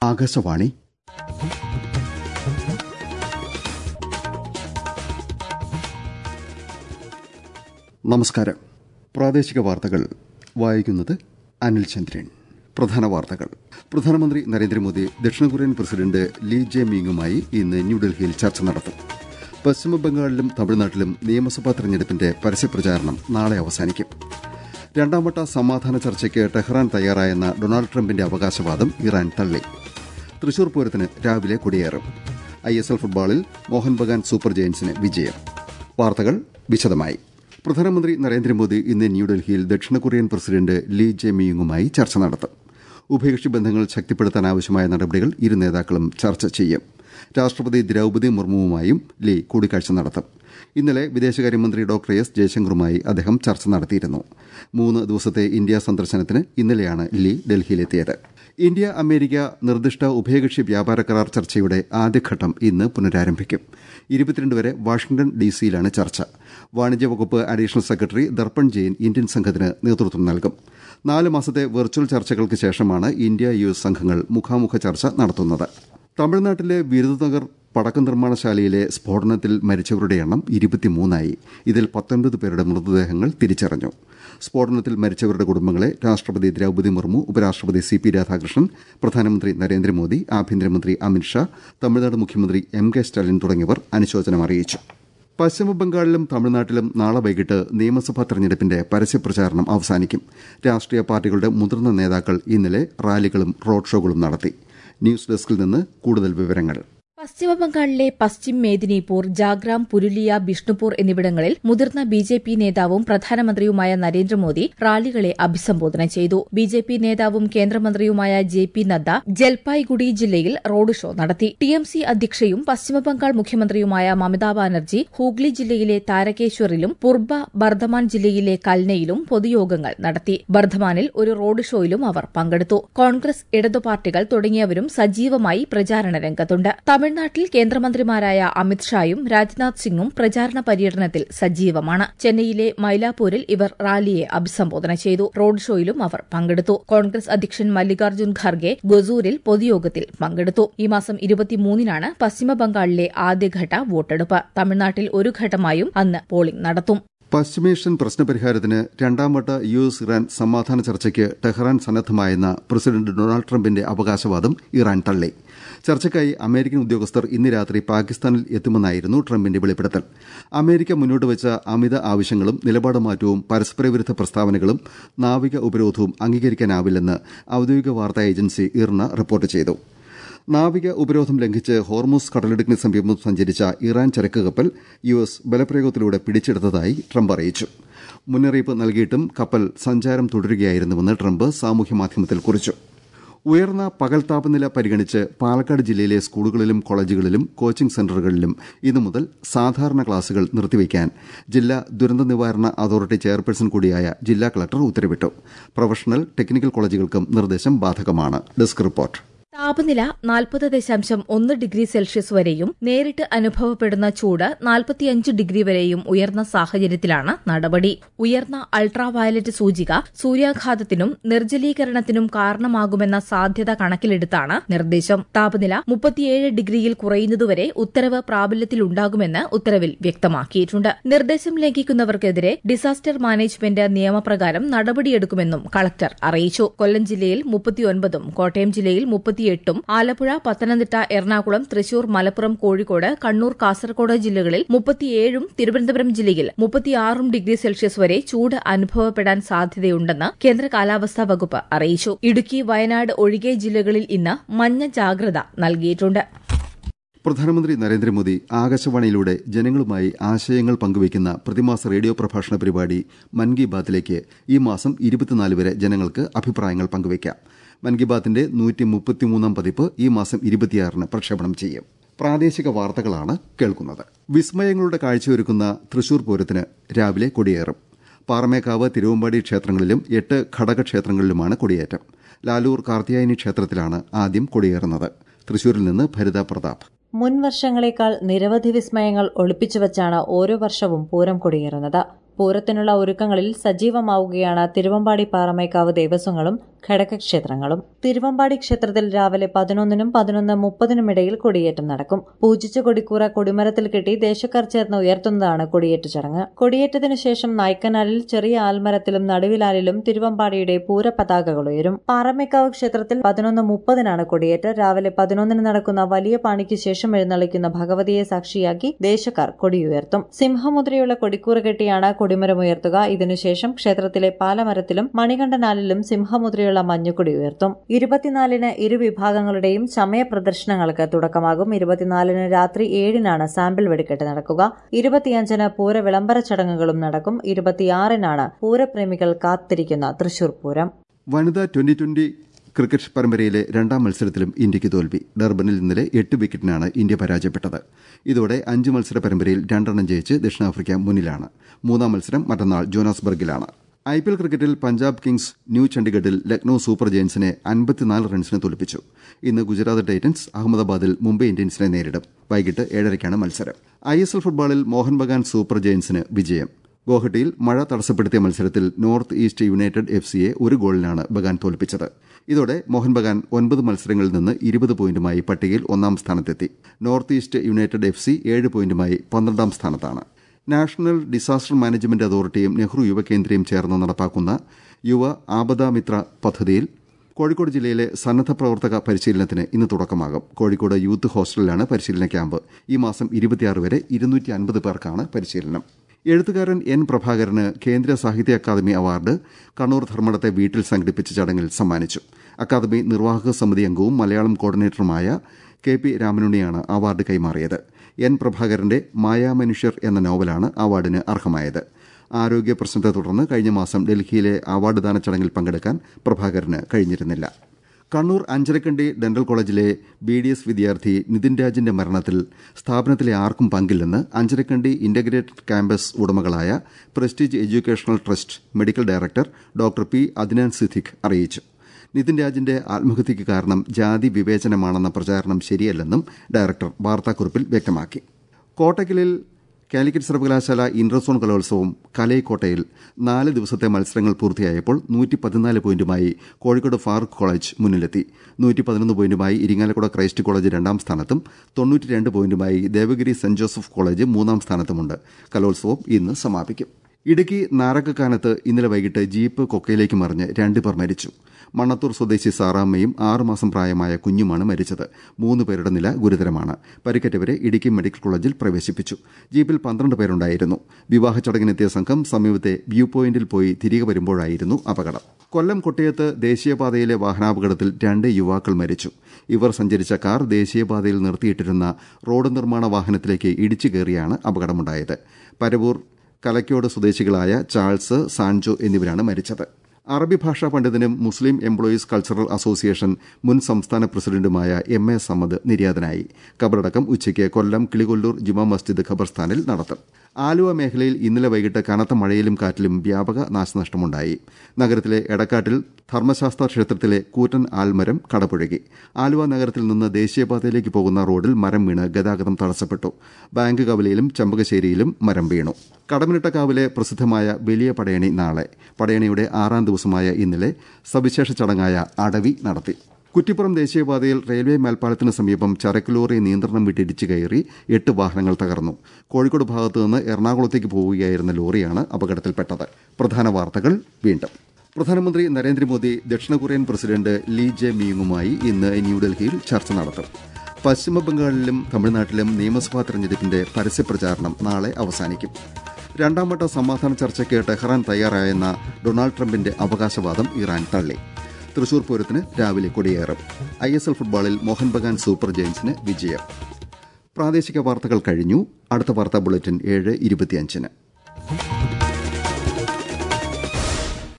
ആകാശവാണി നമസ്കാരം പ്രാദേശിക വാർത്തകൾ വായിക്കുന്നത് അനിൽ ചന്ദ്രൻ പ്രധാന വാർത്തകൾ പ്രധാനമന്ത്രി നരേന്ദ്രമോദി ദക്ഷിണ കൊറിയൻ പ്രസിഡന്റ് ലീ ജെ മീങ്ങുമായി ഇന്ന് ന്യൂഡൽഹിയിൽ ചർച്ച നടത്തും പശ്ചിമബംഗാളിലും തമിഴ്നാട്ടിലും നിയമസഭാ തെരഞ്ഞെടുപ്പിന്റെ പരസ്യപ്രചാരണം നാളെ അവസാനിക്കും രണ്ടാംവട്ട സമാധാന ചർച്ചയ്ക്ക് ടെഹ്റാൻ തയ്യാറായെന്ന ഡൊണാൾഡ് ട്രംപിന്റെ അവകാശവാദം ഇറാൻ തള്ളി തൃശൂർ പൂരത്തിന് രാവിലെ കൊടിയേറും ഐ എസ് എൽ ഫുട്ബോളിൽ മോഹൻ ബഗാൻ സൂപ്പർ ജയൻസിന് വിജയം വാർത്തകൾ വിശദമായി പ്രധാനമന്ത്രി നരേന്ദ്രമോദി ഇന്ന് ന്യൂഡൽഹിയിൽ ദക്ഷിണ കൊറിയൻ പ്രസിഡന്റ് ലീ ജെ മിയുങ്ങുമായി ചർച്ച നടത്തും ഉഭയകക്ഷി ബന്ധങ്ങൾ ശക്തിപ്പെടുത്താൻ ആവശ്യമായ നടപടികൾ ഇരു നേതാക്കളും ചർച്ച ചെയ്യും രാഷ്ട്രപതി ദ്രൌപതി മുർമുവുമായും ലീ കൂടിക്കാഴ്ച നടത്തും ഇന്നലെ വിദേശകാര്യമന്ത്രി ഡോക്ടർ എസ് ജയശങ്കറുമായി അദ്ദേഹം ചർച്ച നടത്തിയിരുന്നു മൂന്ന് ദിവസത്തെ ഇന്ത്യ സന്ദർശനത്തിന് ഇന്നലെയാണ് ലീ ഡൽഹിയിലെത്തിയത് ഇന്ത്യ അമേരിക്ക നിർദ്ദിഷ്ട ഉഭയകക്ഷി വ്യാപാര കരാർ ചർച്ചയുടെ ആദ്യഘട്ടം ഇന്ന് പുനരാരംഭിക്കും ഇരുപത്തിരണ്ട് വരെ വാഷിംഗ്ടൺ ഡിസിയിലാണ് ചർച്ച വാണിജ്യ വകുപ്പ് additional secretary Darpan Jain Indian സംഘത്തിന് നേതൃത്വം നൽകും നാല് മാസത്തെ വെർച്വൽ ചർച്ചകൾക്ക് ശേഷമാണ് ഇന്ത്യ യു എസ് സംഘങ്ങൾ മുഖാമുഖ ചർച്ച നടത്തുന്നത് തമിഴ്നാട്ടിലെ വിരുദനഗർ പടക്ക നിർമ്മാണശാലയിലെ സ്ഫോടനത്തിൽ മരിച്ചവരുടെ എണ്ണം ഇരുപത്തിമൂന്നായി ഇതിൽ പത്തൊൻപത് പേരുടെ മൃതദേഹങ്ങൾ തിരിച്ചറിഞ്ഞു സ്ഫോടനത്തിൽ മരിച്ചവരുടെ കുടുംബങ്ങളെ രാഷ്ട്രപതി ദ്രൌപതി മുർമു ഉപരാഷ്ട്രപതി സി പി രാധാകൃഷ്ണൻ പ്രധാനമന്ത്രി നരേന്ദ്രമോദി ആഭ്യന്തരമന്ത്രി അമിത്ഷാ തമിഴ്നാട് മുഖ്യമന്ത്രി എം കെ സ്റ്റാലിൻ തുടങ്ങിയവർ അനുശോചനം അറിയിച്ചു പശ്ചിമബംഗാളിലും തമിഴ്നാട്ടിലും നാളെ വൈകിട്ട് നിയമസഭാ തെരഞ്ഞെടുപ്പിന്റെ പരസ്യപ്രചാരണം അവസാനിക്കും രാഷ്ട്രീയ പാർട്ടികളുടെ മുതിർന്ന നേതാക്കൾ ഇന്നലെ റാലികളും റോഡ് ഷോകളും നടത്തി ന്യൂസ് ഡെസ്കിൽ നിന്ന് കൂടുതൽ വിവരങ്ങൾ പശ്ചിമബംഗാളിലെ പശ്ചിം മേദിനിപൂർ ജാഗ്രാം പുരുലിയ ബിഷ്ണുപൂർ എന്നിവിടങ്ങളിൽ മുതിർന്ന ബി ജെ പി നേതാവും പ്രധാനമന്ത്രിയുമായ നരേന്ദ്രമോദി റാലികളെ അഭിസംബോധന ചെയ്തു ബി ജെ പി നേതാവും കേന്ദ്രമന്ത്രിയുമായ ജെ പി നദ്ദ ജൽപായ്ഗുഡി ജില്ലയിൽ റോഡ് ഷോ നടത്തി ടി എം സി അധ്യക്ഷയും പശ്ചിമബംഗാൾ മുഖ്യമന്ത്രിയുമായ മമതാ ബാനർജി ഹൂഗ്ലി ജില്ലയിലെ താരകേശ്വറിലും പൂർബ ബർധമാൻ ജില്ലയിലെ കൽനയിലും പൊതുയോഗങ്ങൾ നടത്തി ബർധമാനിൽ ഒരു റോഡ് ഷോയിലും അവർ പങ്കെടുത്തു കോൺഗ്രസ് ഇടതു പാർട്ടികൾ തുടങ്ങിയവരും സജീവമായി പ്രചാരണ രംഗത്തുണ്ട് തമിഴ്നാട്ടിൽ കേന്ദ്രമന്ത്രിമാരായ അമിത്ഷായും രാജ്നാഥ് സിംഗും പ്രചാരണ പര്യടനത്തിൽ സജീവമാണ് ചെന്നൈയിലെ മൈലാപ്പൂരിൽ ഇവർ റാലിയെ അഭിസംബോധന ചെയ്തു റോഡ് ഷോയിലും അവർ പങ്കെടുത്തു കോൺഗ്രസ് അധ്യക്ഷൻ മല്ലികാർജ്ജുൻ ഖർഗെ ഗൊസൂരിൽ പൊതുയോഗത്തിൽ പങ്കെടുത്തു ഈ മാസം ഇരുപത്തിമൂന്നിനാണ് പശ്ചിമബംഗാളിലെ ആദ്യഘട്ട വോട്ടെടുപ്പ് തമിഴ്നാട്ടിൽ ഒരു ഘട്ടമായും അന്ന് പോളിംഗ് നടത്തും പശ്ചിമേഷ്യൻ പ്രശ്നപരിഹാരത്തിന് രണ്ടാംവട്ട യു എസ് ഇറാൻ സമാധാന ചർച്ചയ്ക്ക് ടെഹ്റാൻ സന്നദ്ധമായെന്ന പ്രസിഡന്റ് ഡൊണാൾഡ് ട്രംപിന്റെ അവകാശവാദം ഇറാൻ തള്ളി ചർച്ചയ്ക്കായി അമേരിക്കൻ ഉദ്യോഗസ്ഥർ ഇന്ന് രാത്രി പാകിസ്ഥാനിൽ എത്തുമെന്നായിരുന്നു ട്രംപിന്റെ വെളിപ്പെടുത്തൽ അമേരിക്ക മുന്നോട്ട് വെച്ച അമിത ആവശ്യങ്ങളും നിലപാട് മാറ്റവും പരസ്പരവിരുദ്ധ പ്രസ്താവനകളും നാവിക ഉപരോധവും അംഗീകരിക്കാനാവില്ലെന്ന് ഔദ്യോഗിക വാർത്താ ഏജൻസി ഇർണ റിപ്പോർട്ട് ചെയ്തു നാവിക ഉപരോധം ലംഘിച്ച് ഹോർമൂസ് കടലിടുക്കിന് സമീപം സഞ്ചരിച്ച ഇറാൻ ചരക്ക് കപ്പൽ യു എസ് ബലപ്രയോഗത്തിലൂടെ പിടിച്ചെടുത്തതായി ട്രംപ് അറിയിച്ചു മുന്നറിയിപ്പ് നൽകിയിട്ടും കപ്പൽ സഞ്ചാരം തുടരുകയായിരുന്നുവെന്ന് ട്രംപ് സാമൂഹ്യമാധ്യമത്തിൽ കുറിച്ചു ഉയർന്ന പകൽ താപനില പരിഗണിച്ച് പാലക്കാട് ജില്ലയിലെ സ്കൂളുകളിലും കോളേജുകളിലും കോച്ചിംഗ് സെന്ററുകളിലും ഇന്നു മുതൽ സാധാരണ ക്ലാസുകൾ നിർത്തിവെക്കാൻ ജില്ലാ ദുരന്ത നിവാരണ അതോറിറ്റി ചെയർപേഴ്സൺ കൂടിയായ ജില്ലാ കളക്ടർ ഉത്തരവിട്ടു പ്രൊഫഷണൽ ടെക്നിക്കൽ കോളേജുകൾക്കും നിർദ്ദേശം ബാധകമാണ് ഡെസ്ക് റിപ്പോർട്ട് താപനില നാൽപ്പത് ദശാംശം ഒന്ന് ഡിഗ്രി സെൽഷ്യസ് വരെയും നേരിട്ട് അനുഭവപ്പെടുന്ന ചൂട് നാൽപ്പത്തിയഞ്ച് ഡിഗ്രി വരെയും ഉയർന്ന സാഹചര്യത്തിലാണ് നടപടി ഉയർന്ന അൾട്രാവയലറ്റ് സൂചിക സൂര്യാഘാതത്തിനും നിർജ്ജലീകരണത്തിനും കാരണമാകുമെന്ന സാധ്യത കണക്കിലെടുത്താണ് നിർദ്ദേശം താപനില മുപ്പത്തിയേഴ് ഡിഗ്രിയിൽ കുറയുന്നതുവരെ ഉത്തരവ് പ്രാബല്യത്തിലുണ്ടാകുമെന്ന് ഉത്തരവിൽ വ്യക്തമാക്കിയിട്ടുണ്ട് നിർദ്ദേശം ലംഘിക്കുന്നവർക്കെതിരെ ഡിസാസ്റ്റർ മാനേജ്മെന്റ് നിയമപ്രകാരം നടപടിയെടുക്കുമെന്നും കളക്ടർ അറിയിച്ചു കൊല്ലം ജില്ലയിൽ മുപ്പത്തിയൊൻപതും കോട്ടയം ജില്ലയിൽ മുപ്പത്തി എട്ടും ആലപ്പുഴ പത്തനംതിട്ട എറണാകുളം തൃശൂർ മലപ്പുറം കോഴിക്കോട് കണ്ണൂർ കാസർകോട് ജില്ലകളിൽ മുപ്പത്തിയേഴും തിരുവനന്തപുരം ജില്ലയിൽ മുപ്പത്തിയാറും ഡിഗ്രി സെൽഷ്യസ് വരെ ചൂട് അനുഭവപ്പെടാൻ സാധ്യതയുണ്ടെന്ന് കേന്ദ്ര കാലാവസ്ഥാ വകുപ്പ് അറിയിച്ചു ഇടുക്കി വയനാട് ഒഴികെ ജില്ലകളിൽ ഇന്ന് മഞ്ഞ ജാഗ്രത നൽകിയിട്ടുണ്ട് പ്രധാനമന്ത്രി നരേന്ദ്രമോദി ആകാശവാണിയിലൂടെ ജനങ്ങളുമായി ആശയങ്ങൾ പങ്കുവയ്ക്കുന്ന പ്രതിമാസ റേഡിയോ പ്രഭാഷണ പരിപാടി മൻ കി ബാത്തിലേക്ക് ഈ മാസം ഇരുപത്തിനാല് വരെ ജനങ്ങൾക്ക് അഭിപ്രായങ്ങൾ പങ്കുവയ്ക്കാം മൻ കി ബാത്തിന്റെ നൂറ്റി മുപ്പത്തിമൂന്നാം പതിപ്പ് ഈ മാസം ഇരുപത്തിയാറിന് പ്രക്ഷേപണം ചെയ്യും പ്രാദേശിക വാർത്തകളാണ് കേൾക്കുന്നത് വിസ്മയങ്ങളുടെ കാഴ്ചയൊരുക്കുന്ന തൃശൂർ പൂരത്തിന് രാവിലെ കൊടിയേറും പാറമേക്കാവ് തിരുവമ്പാടി ക്ഷേത്രങ്ങളിലും എട്ട് ഘടകക്ഷേത്രങ്ങളിലുമാണ് കൊടിയേറ്റം ലാലൂർ കാർത്തിയായനി ക്ഷേത്രത്തിലാണ് ആദ്യം കൊടിയേറുന്നത് തൃശൂരിൽ നിന്ന് ഭരിത പ്രതാപ് മുൻ വർഷങ്ങളേക്കാൾ നിരവധി വിസ്മയങ്ങൾ ഒളിപ്പിച്ചുവച്ചാണ് ഓരോ വർഷവും പൂരം കൊടിയേറുന്നത് പൂരത്തിനുള്ള ഒരുക്കങ്ങളിൽ സജീവമാവുകയാണ് തിരുവമ്പാടി പാറമേക്കാവ് ദേവസ്വങ്ങളും ഘടകക്ഷേത്രങ്ങളും തിരുവമ്പാടി ക്ഷേത്രത്തിൽ രാവിലെ പതിനൊന്നിനും പതിനൊന്ന് മുപ്പതിനും ഇടയിൽ കൊടിയേറ്റം നടക്കും പൂജിച്ച കൊടിക്കൂറ കൊടിമരത്തിൽ കെട്ടി ദേശക്കാർ ചേർന്ന് ഉയർത്തുന്നതാണ് കൊടിയേറ്റ് ചടങ്ങ് കൊടിയേറ്റത്തിനു ശേഷം നായ്ക്കനാലിൽ ചെറിയ ആൽമരത്തിലും നടുവിലാലിലും തിരുവമ്പാടിയുടെ പൂരപതാകകൾ ഉയരും പാറമേക്കാവ് ക്ഷേത്രത്തിൽ പതിനൊന്ന് മുപ്പതിനാണ് കൊടിയേറ്റ് രാവിലെ പതിനൊന്നിന് നടക്കുന്ന വലിയ പാണിക്ക് ശേഷം എഴുന്നള്ളിക്കുന്ന ഭഗവതിയെ സാക്ഷിയാക്കി ദേശക്കാർ കൊടിയുയർത്തും സിംഹമുദ്രയുള്ള കൊടിക്കൂറ കെട്ടിയാണ് കൊടിമരമുയർത്തുക ഇതിനുശേഷം ക്ഷേത്രത്തിലെ പാലമരത്തിലും മണികണ്ഠനാലിലും സിംഹമുദ്രയുള്ള മഞ്ഞുകൊടി ഉയർത്തും ഇരുപത്തിനാലിന് ഇരുവിഭാഗങ്ങളുടെയും ചമയ പ്രദർശനങ്ങൾക്ക് തുടക്കമാകും ഇരുപത്തിനാലിന് രാത്രി ഏഴിനാണ് സാമ്പിൾ വെടിക്കെട്ട് നടക്കുക ഇരുപത്തിയഞ്ചിന് പൂര വിളംബര ചടങ്ങുകളും നടക്കും ഇരുപത്തിയാറിനാണ് പൂരപ്രേമികൾ കാത്തിരിക്കുന്ന തൃശൂർ പൂരം വനിതാ ട്വന്റി ട്വന്റി ക്രിക്കറ്റ് പരമ്പരയിലെ രണ്ടാം മത്സരത്തിലും ഇന്ത്യക്ക് തോൽവി ഡർബനിൽ ഇന്നലെ എട്ട് വിക്കറ്റിനാണ് ഇന്ത്യ പരാജയപ്പെട്ടത് ഇതോടെ അഞ്ച് മത്സര പരമ്പരയിൽ രണ്ടെണ്ണം ജയിച്ച് ദക്ഷിണാഫ്രിക്ക മുന്നിലാണ് മൂന്നാം മത്സരം മറ്റന്നാൾ ജോനാസ്ബർഗിലാണ് ഐ പി എൽ ക്രിക്കറ്റിൽ പഞ്ചാബ് കിങ്സ് ന്യൂ ചണ്ഡിഗഡിൽ ലക്നൌ സൂപ്പർ ജയൻസിനെ അൻപത്തിനാല് റൺസിന് തോൽപ്പിച്ചു ഇന്ന് ഗുജറാത്ത് ടൈറ്റൻസ് അഹമ്മദാബാദിൽ മുംബൈ ഇന്ത്യൻസിനെ നേരിടും വൈകിട്ട് ഏഴരയ്ക്കാണ് മത്സരം ഐ എസ് എൽ ഫുട്ബോളിൽ മോഹൻ ബഗാൻ സൂപ്പർ ജയൻസിന് വിജയം ഗോഹട്ടിയിൽ മഴ തടസ്സപ്പെടുത്തിയ മത്സരത്തിൽ നോർത്ത് ഈസ്റ്റ് യുണൈറ്റഡ് എഫ് സിയെ ഒരു ഗോളിനാണ് ബഗാൻ തോൽപ്പിച്ചത് ഇതോടെ മോഹൻ ബഗാൻ ഒൻപത് മത്സരങ്ങളിൽ നിന്ന് ഇരുപത് പോയിന്റുമായി പട്ടികയിൽ ഒന്നാം സ്ഥാനത്തെത്തി North East United F C ഏഴ് പോയിന്റുമായി പന്ത്രണ്ടാം സ്ഥാനത്താണ് നാഷണൽ ഡിസാസ്റ്റർ മാനേജ്മെന്റ് അതോറിറ്റിയും നെഹ്റു യുവകേന്ദ്രയും ചേർന്ന് നടപ്പാക്കുന്ന യുവ ആപദാമിത്ര പദ്ധതിയിൽ കോഴിക്കോട് ജില്ലയിലെ സന്നദ്ധ പ്രവർത്തക പരിശീലനത്തിന് ഇന്ന് തുടക്കമാകും കോഴിക്കോട് യൂത്ത് ഹോസ്റ്റലിലാണ് പരിശീലന ക്യാമ്പ് ഈ മാസം ഇരുപത്തിയാറ് വരെ ഇരുന്നൂറ്റി അൻപത് പേർക്കാണ് പരിശീലനം എഴുത്തുകാരൻ എൻ പ്രഭാകരന് കേന്ദ്ര സാഹിത്യ അക്കാദമി അവാർഡ് കണ്ണൂർ ധർമ്മടത്തെ വീട്ടിൽ സംഘടിപ്പിച്ച ചടങ്ങിൽ സമ്മാനിച്ചു അക്കാദമി നിർവാഹക സമിതി അംഗവും മലയാളം കോർഡിനേറ്ററുമായ കെ പി രാമനുണ്ണിയാണ് അവാർഡ് കൈമാറിയത് എൻ പ്രഭാകരന്റെ മായാമനുഷ്യർ എന്ന നോവലാണ് അവാർഡിന് അർഹമായത് ആരോഗ്യ പ്രശ്നത്തെ തുടർന്ന് കഴിഞ്ഞ മാസം ഡൽഹിയിലെ അവാർഡ് ദാന ചടങ്ങിൽ പങ്കെടുക്കാൻ പ്രഭാകരന് കഴിഞ്ഞിരുന്നില്ല കണ്ണൂർ അഞ്ചരക്കണ്ടി ഡെന്റൽ കോളേജിലെ ബി ഡി എസ് വിദ്യാർത്ഥി നിതിൻ രാജിന്റെ മരണത്തിൽ സ്ഥാപനത്തിലെ ആർക്കും പങ്കില്ലെന്ന് അഞ്ചരക്കണ്ടി ഇന്റഗ്രേറ്റഡ് ക്യാമ്പസ് ഉടമകളായ prestige educational trust medical director doctor P Adnan Siddique അറിയിച്ചു നിതിൻ രാജിന്റെ ആത്മഹത്യയ്ക്ക് കാരണം ജാതി വിവേചനമാണെന്ന പ്രചാരണം ശരിയല്ലെന്നും ഡയറക്ടർ വാർത്താക്കുറിപ്പിൽ വ്യക്തമാക്കി കോട്ടക്കലിൽ കാലിക്കറ്റ് സർവകലാശാല ഇന്റർസോൺ കലോത്സവം കലൈക്കോട്ടയിൽ നാല് ദിവസത്തെ മത്സരങ്ങൾ പൂർത്തിയായപ്പോൾ നൂറ്റി പതിനാല് പോയിന്റുമായി കോഴിക്കോട് ഫാറൂഖ് കോളേജ് മുന്നിലെത്തി നൂറ്റി പതിനൊന്ന് പോയിന്റുമായി ഇരിങ്ങാലക്കുട ക്രൈസ്റ്റ് കോളേജ് രണ്ടാം സ്ഥാനത്തും തൊണ്ണൂറ്റി രണ്ട് പോയിന്റുമായി ദേവഗിരി സെന്റ് ജോസഫ് കോളേജ് മൂന്നാം സ്ഥാനത്തുമുണ്ട് കലോത്സവം ഇന്ന് സമാപിക്കും ഇടുക്കി നാരകക്കാനത്ത് ഇന്നലെ വൈകിട്ട് ജീപ്പ് കൊക്കയിലേക്ക് മറിഞ്ഞ് രണ്ടുപേർ മരിച്ചു മണ്ണത്തൂർ സ്വദേശി സാറാമ്മയും ആറുമാസം പ്രായമായ കുഞ്ഞുമാണ് മരിച്ചത് മൂന്ന് പേരുടെ നില ഗുരുതരമാണ് പരിക്കേറ്റവരെ ഇടുക്കി മെഡിക്കൽ കോളേജിൽ പ്രവേശിപ്പിച്ചു ജീപ്പിൽ പന്ത്രണ്ട് പേരുണ്ടായിരുന്നു വിവാഹ ചടങ്ങിനെത്തിയ സംഘം സമീപത്തെ വ്യൂ പോയിന്റിൽ പോയി തിരികെ വരുമ്പോഴായിരുന്നു അപകടം കൊല്ലം കൊട്ടയത്ത് ദേശീയപാതയിലെ വാഹനാപകടത്തിൽ രണ്ട് യുവാക്കൾ മരിച്ചു ഇവർ സഞ്ചരിച്ച കാർ ദേശീയപാതയിൽ നിർത്തിയിട്ടിരുന്ന റോഡ് നിർമ്മാണ വാഹനത്തിലേക്ക് ഇടിച്ചു കയറിയാണ് അപകടമുണ്ടായത് പരവൂർ കലക്കോട് സ്വദേശികളായ ചാൾസ് സാൻജോ എന്നിവരാണ് മരിച്ചത് അറബി ഭാഷാ പണ്ഡിതനും മുസ്ലിം എംപ്ലോയീസ് കൾച്ചറൽ അസോസിയേഷൻ മുൻ സംസ്ഥാന പ്രസിഡന്റുമായ എം എ സമ്മദ് നിര്യാതനായി കബറടക്കം ഉച്ചയ്ക്ക് കൊല്ലം കിളികൊല്ലൂർ ജുമാ മസ്ജിദ് ഖബർസ്ഥാനിൽ നടത്തും ആലുവ മേഖലയിൽ ഇന്നലെ വൈകിട്ട് കനത്ത മഴയിലും കാറ്റിലും വ്യാപക നാശനഷ്ടമുണ്ടായി നഗരത്തിലെ എടക്കാട്ടിൽ ധർമ്മശാസ്ത്ര ക്ഷേത്രത്തിലെ കൂറ്റൻ ആൽമരം കടപുഴകി ആലുവ നഗരത്തിൽ നിന്ന് ദേശീയപാതയിലേക്ക് പോകുന്ന റോഡിൽ മരം വീണ് ഗതാഗതം തടസ്സപ്പെട്ടു ബാങ്ക് കവലയിലും ചമ്പകശ്ശേരിയിലും മരം വീണു കടമനിട്ടക്കാവിലെ പ്രസിദ്ധമായ വലിയ പടയണി നാളെ പടയണിയുടെ ആറാം ദിവസമായ ഇന്നലെ സവിശേഷ ചടങ്ങായ അടവി നടത്തി കുറ്റിപ്പുറം ദേശീയപാതയിൽ റെയിൽവേ മേൽപ്പാലത്തിന് സമീപം ചരക്ക് ലോറി നിയന്ത്രണം വിട്ടിടിച്ചു കയറി എട്ട് വാഹനങ്ങൾ തകർന്നു കോഴിക്കോട് ഭാഗത്തു നിന്ന് എറണാകുളത്തേക്ക് പോവുകയായിരുന്ന ലോറിയാണ് അപകടത്തിൽപ്പെട്ടത് പ്രധാന വാർത്തകൾ വീണ്ടും പ്രധാനമന്ത്രി നരേന്ദ്രമോദി ദക്ഷിണ കൊറിയൻ പ്രസിഡന്റ് ലീ ജെ മിയുങ്ങുമായി ഇന്ന് ന്യൂഡൽഹിയിൽ ചർച്ച നടത്തും പശ്ചിമബംഗാളിലും തമിഴ്നാട്ടിലും നിയമസഭാ തെരഞ്ഞെടുപ്പിന്റെ പരസ്യപ്രചാരണം നാളെ അവസാനിക്കും രണ്ടാം വട്ട സമാധാന ചർച്ചയ്ക്ക് ടെഹ്റാൻ തയ്യാറായെന്ന ഡൊണാൾഡ് ട്രംപിന്റെ അവകാശവാദം ഇറാൻ തള്ളി തൃശൂർ പൂരത്തിന് രാവിലെ കൊടിയേറും ഐ എസ് എൽ ഫുട്ബോളിൽ മോഹൻ ബഗാൻ സൂപ്പർ ജയൻസിന് വിജയം പ്രാദേശിക വാർത്തകൾ കഴിഞ്ഞു അടുത്ത വാർത്താ ബുള്ളറ്റിൻ ഏഴ് ഇരുപത്തിയഞ്ചിന്